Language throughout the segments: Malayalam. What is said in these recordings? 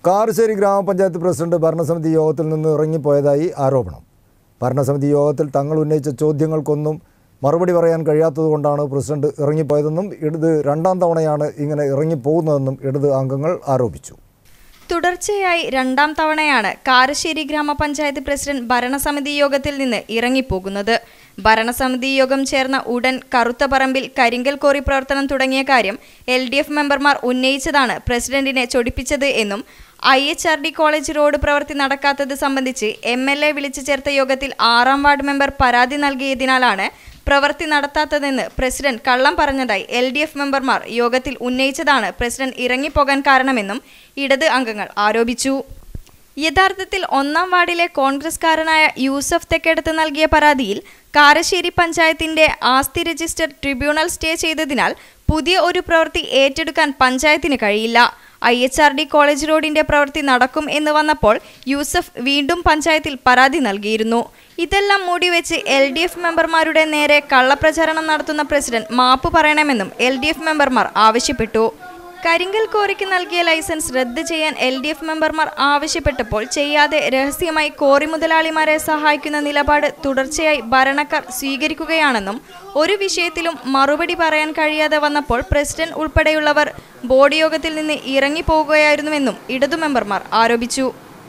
കാരശ്ശേരി ഗ്രാമപഞ്ചായത്ത് പ്രസിഡന്റ് ഭരണസമിതി യോഗത്തിൽ നിന്ന് ഇറങ്ങിപ്പോയതായി ആരോപണം ഭരണസമിതി യോഗത്തിൽ തങ്ങൾ ഉന്നയിച്ച ചോദ്യങ്ങൾക്കൊന്നും മറുപടി പറയാൻ കഴിയാത്തതുകൊണ്ടാണ് പ്രസിഡന്റ് ഇറങ്ങിപ്പോയതെന്നും ഇടത് രണ്ടാം തവണയാണ് ഇങ്ങനെ ഇറങ്ങിപ്പോകുന്നതെന്നും ഇടത് അംഗങ്ങൾ ആരോപിച്ചു തുടർച്ചയായി രണ്ടാം തവണയാണ് കാരശ്ശേരി ഗ്രാമപഞ്ചായത്ത് പ്രസിഡന്റ് ഭരണസമിതി യോഗത്തിൽ നിന്ന് ഇറങ്ങിപ്പോകുന്നത് ഭരണസമിതി യോഗം ചേർന്ന ഉടൻ കറുത്ത പറമ്പിൽ കരിങ്കൽ കോറി പ്രവർത്തനം തുടങ്ങിയ കാര്യം എൽ ഡി എഫ് മെമ്പർമാർ ഉന്നയിച്ചതാണ് പ്രസിഡന്റിനെ ചൊടിപ്പിച്ചത് എന്നും I H R D college road പ്രവൃത്തി നടക്കാത്തത് സംബന്ധിച്ച് എം എൽ എ വിളിച്ചു ചേർത്ത യോഗത്തിൽ ആറാം വാർഡ് മെമ്പർ പരാതി നൽകിയതിനാലാണ് പ്രവൃത്തി നടത്താത്തതെന്ന് പ്രസിഡന്റ് കള്ളം പറഞ്ഞതായി എൽ ഡി എഫ് മെമ്പർമാർ യോഗത്തിൽ ഉന്നയിച്ചതാണ് പ്രസിഡന്റ് ഇറങ്ങിപ്പോകാൻ കാരണമെന്നും ഇടത് അംഗങ്ങൾ ആരോപിച്ചു യഥാർത്ഥത്തിൽ ഒന്നാം വാർഡിലെ കോൺഗ്രസ്കാരനായ യൂസഫ് തെക്കെടുത്ത് നൽകിയ പരാതിയിൽ കാരശ്ശേരി പഞ്ചായത്തിന്റെ ആസ്തി രജിസ്റ്റർ ട്രിബ്യൂണൽ സ്റ്റേ ചെയ്തതിനാൽ പുതിയ ഒരു പ്രവൃത്തി ഏറ്റെടുക്കാൻ പഞ്ചായത്തിന് കഴിയില്ല I H R D college റോഡിന്റെ പ്രവൃത്തി നടക്കും എന്ന് വന്നപ്പോൾ യൂസഫ് വീണ്ടും പഞ്ചായത്തിൽ പരാതി നൽകിയിരുന്നു ഇതെല്ലാം മൂടിവെച്ച് എൽ ഡി എഫ് മെമ്പർമാരുടെ നേരെ കള്ളപ്രചാരണം നടത്തുന്ന പ്രസിഡന്റ് മാപ്പ് പറയണമെന്നും എൽ ഡി എഫ് മെമ്പർമാർ ആവശ്യപ്പെട്ടു കരിങ്കൽ കോറിക്ക് നൽകിയ ലൈസൻസ് റദ്ദ് ചെയ്യാൻ എൽ ഡി എഫ് മെമ്പർമാർ ആവശ്യപ്പെട്ടപ്പോൾ ചെയ്യാതെ രഹസ്യമായി കോറി മുതലാളിമാരെ സഹായിക്കുന്ന നിലപാട് തുടർച്ചയായി ഭരണക്കാർ സ്വീകരിക്കുകയാണെന്നും ഒരു വിഷയത്തിലും മറുപടി പറയാൻ കഴിയാതെ വന്നപ്പോൾ പ്രസിഡന്റ് ഉൾപ്പെടെയുള്ളവർ ബോർഡ് യോഗത്തിൽ നിന്ന് ഇറങ്ങിപ്പോകുകയായിരുന്നുവെന്നും ഇടതു മെമ്പർമാർ ആരോപിച്ചു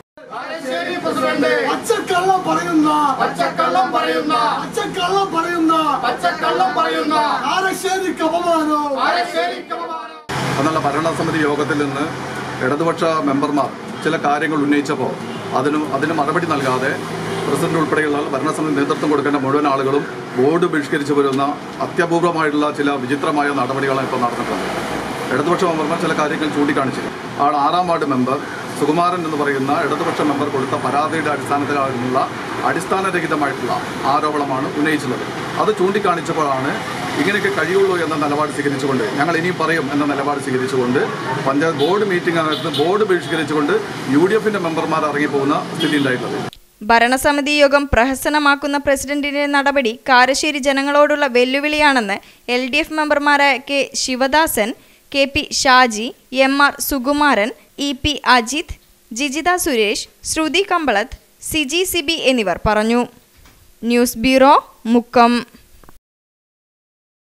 പച്ചക്കള്ളം പറയുന്ന പച്ചക്കള്ളം പറയുന്ന പച്ചക്കള്ളം പറയുന്ന പച്ചക്കള്ളം പറയുന്ന കാരശ്ശേരിക്ക് അപമാനം കാരശ്ശേരിക്ക് അപമാനം. എന്നുള്ള ഭരണസമിതി യോഗത്തിൽ നിന്ന് ഇടതുപക്ഷ മെമ്പർമാർ ചില കാര്യങ്ങൾ ഉന്നയിച്ചപ്പോൾ അതിന് അതിന് മറുപടി നൽകാതെ പ്രസിഡന്റ് ഉൾപ്പെടെയുള്ള ഭരണസമിതി നേതൃത്വം കൊടുക്കേണ്ട മുഴുവൻ ആളുകളും ബോർഡ് ബഹിഷ്കരിച്ചു വരുന്ന അത്യപൂർവമായിട്ടുള്ള ചില വിചിത്രമായ നടപടികളാണ് ഇപ്പോൾ നടന്നിട്ടുള്ളത് ഇടതുപക്ഷ മെമ്പർമാർ ചില കാര്യങ്ങൾ ചൂണ്ടിക്കാണിച്ചിരുന്നു ആണ് ആറാം വാർഡ് മെമ്പർ സുകുമാരൻ എന്ന് പറയുന്ന ഇടതുപക്ഷ മെമ്പർ കൊടുത്ത പരാതിയുടെ അടിസ്ഥാനത്തിലുള്ള അടിസ്ഥാനരഹിതമായിട്ടുള്ള ആരോപണമാണ് ഉന്നയിച്ചുള്ളത് അത് ചൂണ്ടിക്കാണിച്ചപ്പോഴാണ് ഇങ്ങനെയൊക്കെ കഴിയുള്ളൂ എന്ന നിലപാട് സ്വീകരിച്ചുകൊണ്ട് ഞങ്ങൾ ഇനിയും പറയും എന്ന നിലപാട് സ്വീകരിച്ചുകൊണ്ട് പഞ്ചായത്ത് ബോർഡ് മീറ്റിംഗ് അകത്ത് ബോർഡ് ബഹിഷ്കരിച്ചുകൊണ്ട് യു ഡി എഫിൻ്റെ മെമ്പർമാർ ഇറങ്ങിപ്പോകുന്ന സ്ഥിതി ഉണ്ടായിട്ടുള്ളത് ഭരണസമിതി യോഗം പ്രഹസനമാക്കുന്ന പ്രസിഡന്റിന്റെ നടപടി കാരശ്ശേരി ജനങ്ങളോടുള്ള വെല്ലുവിളിയാണെന്ന് എൽ ഡി എഫ് മെമ്പർമാരായ K Sivadasan K P Shaji M R Sukumaran E P Ajith Jijitha Suresh Sruthi Kambalath Siji Sibi എന്നിവർ പറഞ്ഞു ന്യൂസ് ബ്യൂറോ മുക്കം